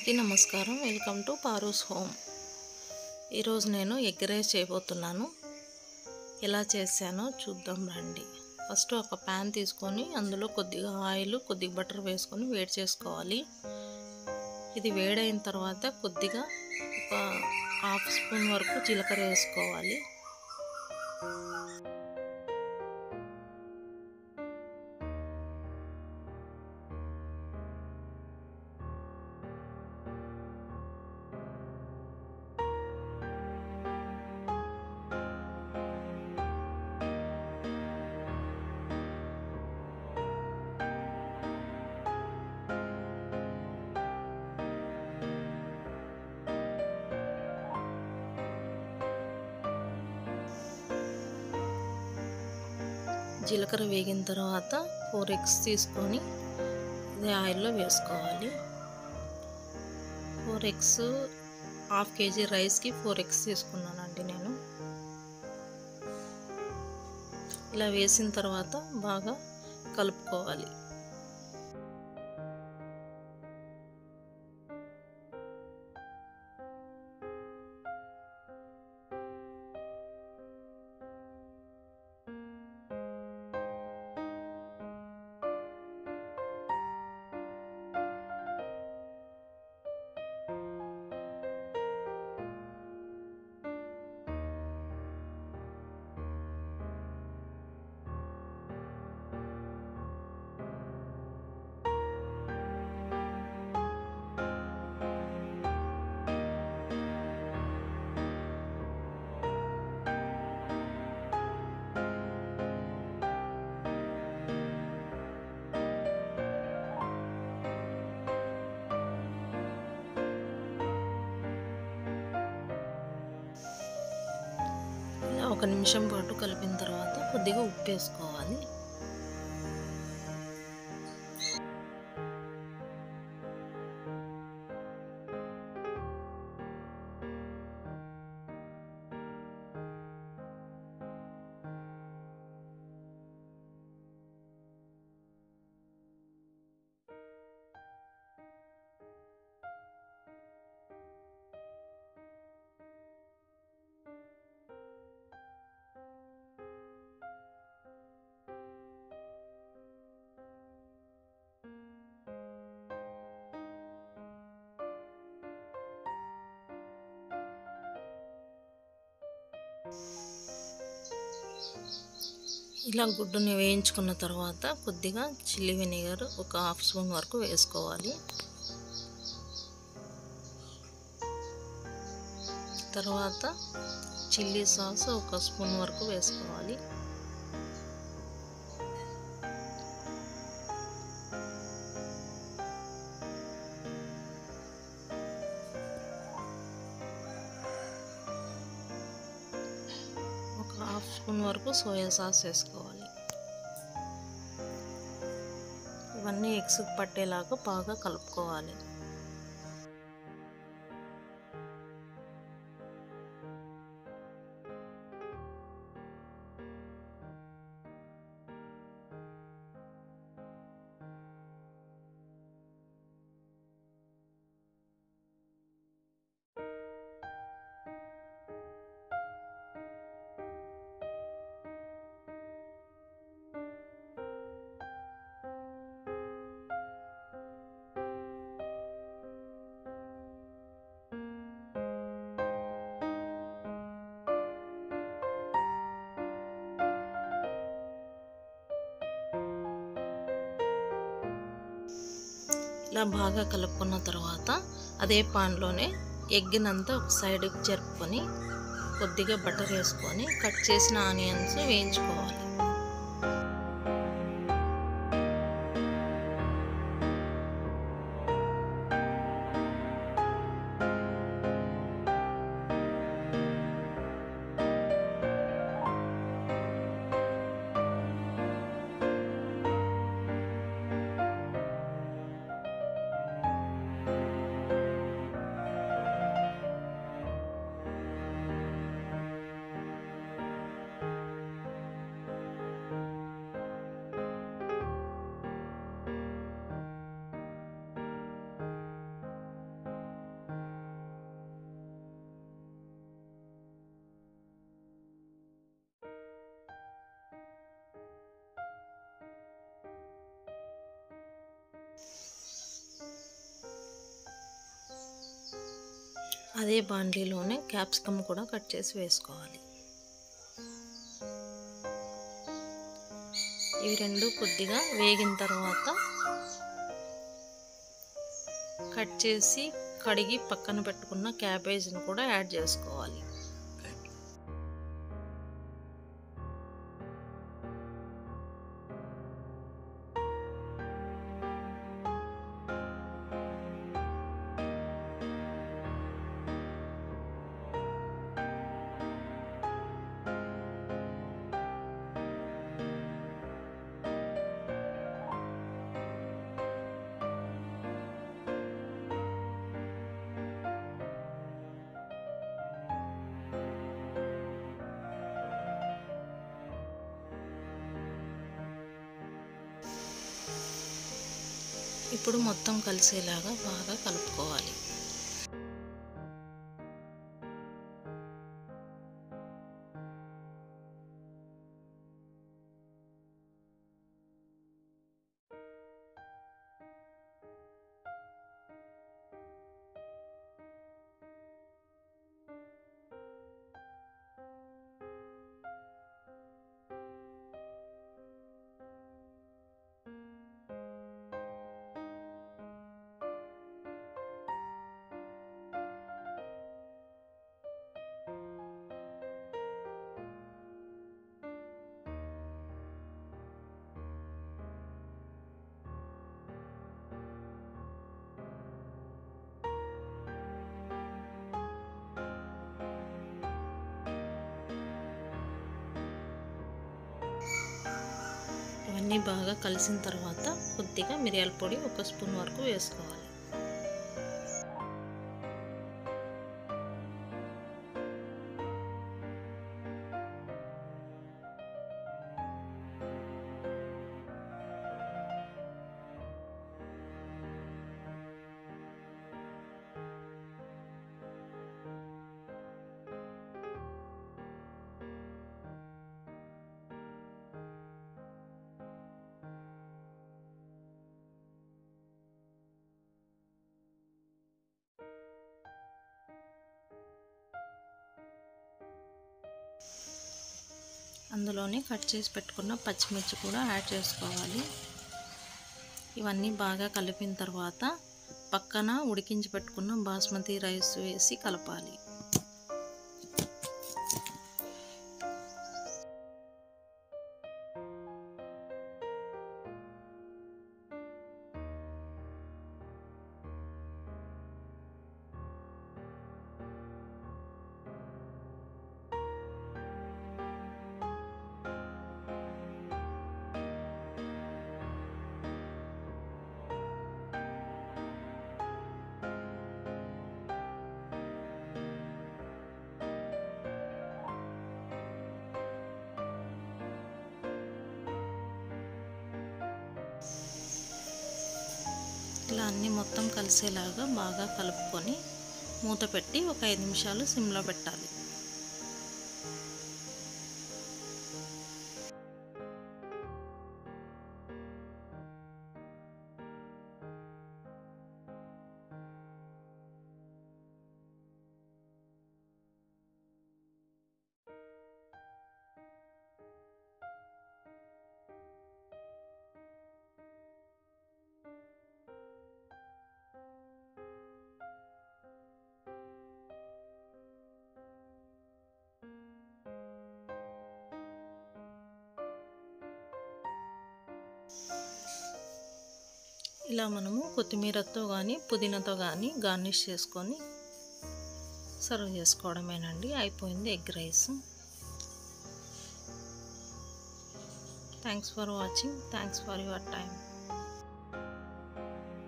అందరికీ నమస్కారం welcome to పారూస్ home ఈరోజు నేను ఎగ్ రైస్ చేయబోతున్నాను ఎలా చేశానో చూద్దాం రండి ఫస్ట్ ఒక ప్యాన్ తీసుకొని అందులో కొద్దిగా ఆయిల్ కొద్దిగా బటర్ వేసుకొని వేడి చేసుకోవాలి ఇది వేడైన తర్వాత కొద్దిగా ఒక హాఫ్ స్పూన్ వరకు జీలకర్ర వేసుకోవాలి జీలకర్ర వేగిన తర్వాత ఫోర్ ఎగ్స్ తీసుకొని ఇది ఆయిల్లో వేసుకోవాలి ఫోర్ ఎగ్స్ హాఫ్ కేజీ రైస్కి ఫోర్ ఎగ్స్ తీసుకున్నానండి నేను ఇలా వేసిన తర్వాత బాగా కలుపుకోవాలి ఇలా ఒక నిమిషం పాటు కలిపిన తర్వాత కొద్దిగా ఉప్పు వేసుకోవాలి ఇలా గుడ్డుని వేయించుకున్న తర్వాత కొద్దిగా చిల్లీ వెనిగర్ ఒక హాఫ్ స్పూన్ వరకు వేసుకోవాలి తర్వాత చిల్లీ సాస్ ఒక స్పూన్ వరకు వేసుకోవాలి ఒక హాఫ్ స్పూన్ వరకు సోయా సాస్ వేసుకోవాలి ఇవన్నీ ఎగ్స్ పట్టేలాగా బాగా కలుపుకోవాలి ఇలా బాగా కలుపుకున్న తర్వాత అదే పాన్లోనే ఎగ్గినంతా ఒక సైడ్కి జరుపుకొని కొద్దిగా బటర్ వేసుకొని కట్ చేసిన ఆనియన్స్ వేయించుకోవాలి అదే బాండ్లీలోనే క్యాప్సికమ్ కూడా కట్ చేసి వేసుకోవాలి ఇవి రెండు కొద్దిగా వేగిన తర్వాత కట్ చేసి కడిగి పక్కన పెట్టుకున్న క్యాబేజ్ని కూడా యాడ్ చేసుకోవాలి ఇప్పుడు మొత్తం కలిసేలాగా బాగా కలుపుకోవాలి ఇవన్నీ బాగా కలిసిన తర్వాత కొద్దిగా మిరియాల పొడి ఒక స్పూన్ వరకు వేసుకోవాలి అందులోనే కట్ చేసి పెట్టుకున్న పచ్చిమిర్చి కూడా యాడ్ చేసుకోవాలి ఇవన్నీ బాగా కలిపిన తర్వాత పక్కన ఉడికించి పెట్టుకున్న బాస్మతి రైస్ వేసి కలపాలి ఇలా అన్నీ మొత్తం కలిసేలాగా బాగా కలుపుకొని మూత పెట్టి ఒక ఐదు నిమిషాలు సిమ్లో పెట్టాలి ఇలా మనము కొత్తిమీరతో కానీ పుదీనాతో కానీ గార్నిష్ చేసుకొని సర్వ్ చేసుకోవడమేనండి అయిపోయింది egg rice thanks for watching thanks for your time